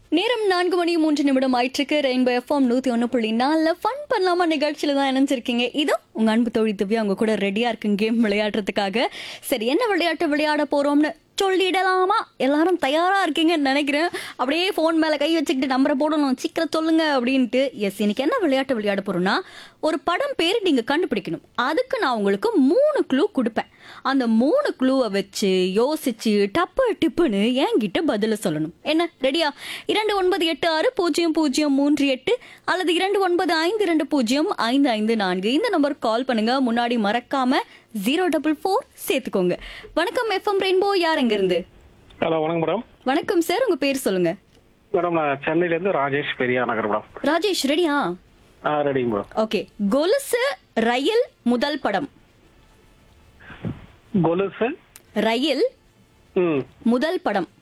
நேரம் நான்கு மணி மூன்று நிமிடம் ஆயிற்றுக்கு ரெயின்போ எஃப்எம் நூத்தி ஒன்று புள்ளி நாலில் ஃபன் பண்ணலாமா நிகழ்ச்சியில தான் இணைஞ்சிருக்கீங்க இதோ உங்க அன்பு தோழி திவ்யா உங்க கூட ரெடியா இருக்கு கேம் விளையாடுறதுக்காக சரி என்ன விளையாட்டு விளையாட போறோம்னு சொல்லிடலாமா எல்லாரும் தயாரா இருக்கீங்கன்னு நினைக்கிறேன் அப்படியே ஃபோன் மேல கை வச்சுக்கிட்டு நம்பரை போடணும் சீக்கிரம் சொல்லுங்க அப்படின்ட்டு எஸ் இன்னைக்கு என்ன விளையாட்டு விளையாட போறோம்னா ஒரு படம் பேர் நீங்க கண்டுபிடிக்கணும் அதுக்கு நான் உங்களுக்கு மூணு க்ளூ கொடுப்பேன் அந்த மூணு க்ளூவை வச்சு யோசிச்சு டப்பு டிப்புன்னு என்கிட்ட பதில சொல்லணும் என்ன ரெடியா இரண்டு ஒன்பது எட்டு ஆறு பூஜ்ஜியம் பூஜ்ஜியம் மூன்று எட்டு அல்லது இரண்டு ஒன்பது ஐந்து இரண்டு பூஜ்ஜியம் ஐந்து ஐந்து நான்கு இந்த நம்பருக்கு கால் பண்ணுங்க முன்னாடி மறக்காம ஜீரோ டபுள் ஃபோர் சேர்த்துக்கோங்க வணக்கம் எஃப்எம் ரெயின்போ யார் எங்க இருந்து ஹலோ வணக்கம் மேடம் வணக்கம் சார் உங்க பேர் சொல்லுங்க மேடம் நான் சென்னையிலேருந்து ராஜேஷ் பெரியா நகர் மேடம் ராஜேஷ் ரெடியா ஆ ரெடிங்க மேடம் ஓகே கொலுசு ரயில் முதல் படம் கொலுசு ரயில் ம் முதல் படம்